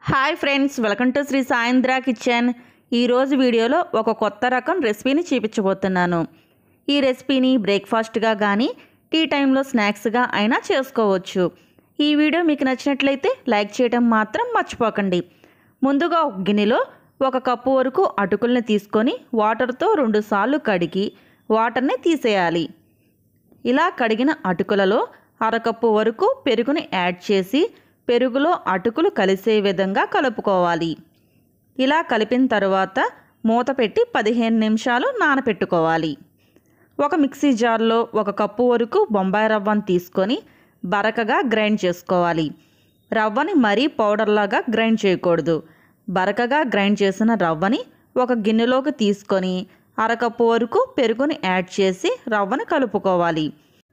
hi friends welcome to Sri సాయంద్ర kitchen ఈరోజు వీడియోలో ఒక కొత్త రకం రెసిపీని చూపించబోతున్నాను ఈ రెసిపీని బ్రేక్ఫాస్ట్గా కానీ టీ టైంలో స్నాక్స్గా అయినా చేసుకోవచ్చు ఈ వీడియో మీకు నచ్చినట్లయితే లైక్ చేయడం మాత్రం మర్చిపోకండి ముందుగా ఒక గిన్నెలో ఒక కప్పు వరకు అటుకుల్ని తీసుకొని వాటర్తో రెండుసార్లు కడిగి వాటర్ని తీసేయాలి ఇలా కడిగిన అటుకులలో అరకప్పు వరకు పెరుగుని యాడ్ చేసి పెరుగులో అటుకులు కలిసే విధంగా కలుపుకోవాలి ఇలా కలిపిన తర్వాత మూత పెట్టి పదిహేను నిమిషాలు నానపెట్టుకోవాలి ఒక మిక్సీ జార్లో ఒక కప్పు వరకు బొంబాయి రవ్వను తీసుకొని బరకగా గ్రైండ్ చేసుకోవాలి రవ్వని మరీ పౌడర్లాగా గ్రైండ్ చేయకూడదు బరకగా గ్రైండ్ చేసిన రవ్వని ఒక గిన్నెలోకి తీసుకొని అరకప్పు వరకు పెరుగుని యాడ్ చేసి రవ్వని కలుపుకోవాలి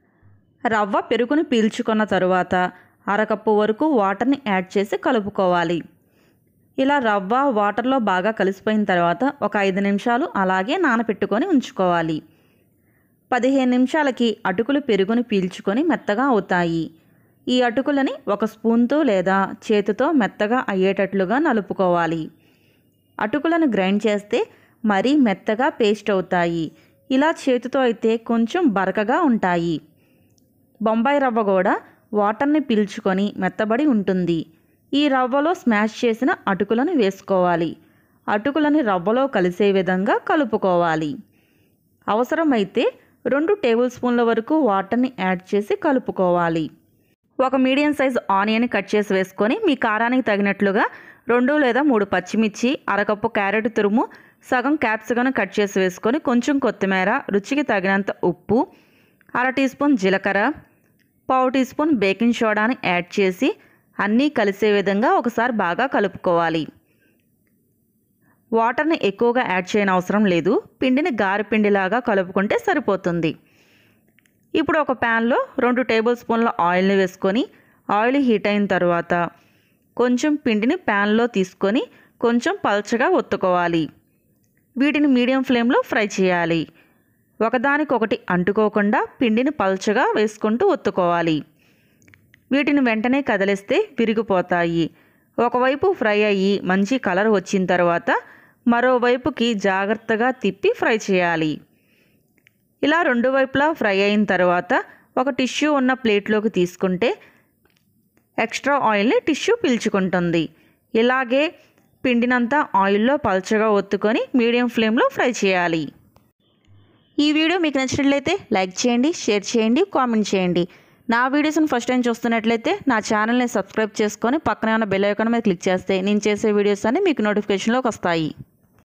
రవ్వ పెరుగుని పీల్చుకున్న తరువాత అరకప్పు వరకు వాటర్ని యాడ్ చేసి కలుపుకోవాలి ఇలా రవ్వ వాటర్లో బాగా కలిసిపోయిన తర్వాత ఒక ఐదు నిమిషాలు అలాగే నానపెట్టుకొని ఉంచుకోవాలి పదిహేను నిమిషాలకి అటుకులు పెరుగుని పీల్చుకొని మెత్తగా అవుతాయి ఈ అటుకులని ఒక స్పూన్తో లేదా చేతితో మెత్తగా అయ్యేటట్లుగా నలుపుకోవాలి అటుకులను గ్రైండ్ చేస్తే మరీ మెత్తగా పేస్ట్ అవుతాయి ఇలా చేతితో అయితే కొంచెం బరకగా ఉంటాయి బొంబాయి రవ్వ కూడా వాటర్ని పీల్చుకొని మెత్తబడి ఉంటుంది ఈ రవ్వలో స్మాష్ చేసిన అటుకులను వేసుకోవాలి అటుకులని రవ్వలో కలిసే విధంగా కలుపుకోవాలి అవసరమైతే రెండు టేబుల్ స్పూన్ల వరకు వాటర్ని యాడ్ చేసి కలుపుకోవాలి ఒక మీడియం సైజ్ ఆనియన్ కట్ చేసి వేసుకొని మీ కారానికి తగినట్లుగా రెండు లేదా మూడు పచ్చిమిర్చి అరకప్పు క్యారెట్ తురుము సగం క్యాప్సికమ్ కట్ చేసి వేసుకొని కొంచెం కొత్తిమీర రుచికి తగినంత ఉప్పు అర టీ స్పూన్ జీలకర్ర పావు టీ స్పూన్ బేకింగ్ సోడాని యాడ్ చేసి అన్నీ కలిసే విధంగా ఒకసారి బాగా కలుపుకోవాలి వాటర్ని ఎక్కువగా యాడ్ చేయని అవసరం లేదు పిండిని గారి పిండిలాగా కలుపుకుంటే సరిపోతుంది ఇప్పుడు ఒక ప్యాన్లో రెండు టేబుల్ స్పూన్ల ఆయిల్ని వేసుకొని ఆయిల్ హీట్ అయిన తర్వాత కొంచెం పిండిని ప్యాన్లో తీసుకొని కొంచెం పల్చగా ఒత్తుకోవాలి వీటిని మీడియం ఫ్లేమ్లో ఫ్రై చేయాలి ఒకదానికొకటి అంటుకోకుండా పిండిని పల్చగా వేసుకుంటూ ఒత్తుకోవాలి వీటిని వెంటనే కదిలిస్తే విరిగిపోతాయి ఒకవైపు ఫ్రై అయ్యి మంచి కలర్ వచ్చిన తర్వాత మరోవైపుకి జాగ్రత్తగా తిప్పి ఫ్రై చేయాలి ఇలా రెండు వైపులా ఫ్రై అయిన తర్వాత ఒక టిష్యూ ఉన్న ప్లేట్లోకి తీసుకుంటే ఎక్స్ట్రా ఆయిల్ని టిష్యూ పీల్చుకుంటుంది ఇలాగే పిండినంతా ఆయిల్లో పల్చగా ఒత్తుకొని మీడియం ఫ్లేమ్లో ఫ్రై చేయాలి ఈ వీడియో మీకు నచ్చినట్లయితే లైక్ చేయండి షేర్ చేయండి కామెంట్ చేయండి నా వీడియోస్ని ఫస్ట్ టైం చూస్తున్నట్లయితే నా ఛానల్ని సబ్స్క్రైబ్ చేసుకొని పక్కనే ఉన్న బెల్ ఐకాన్ మీద క్లిక్ చేస్తే నేను చేసే వీడియోస్ అన్ని మీకు నోటిఫికేషన్లోకి వస్తాయి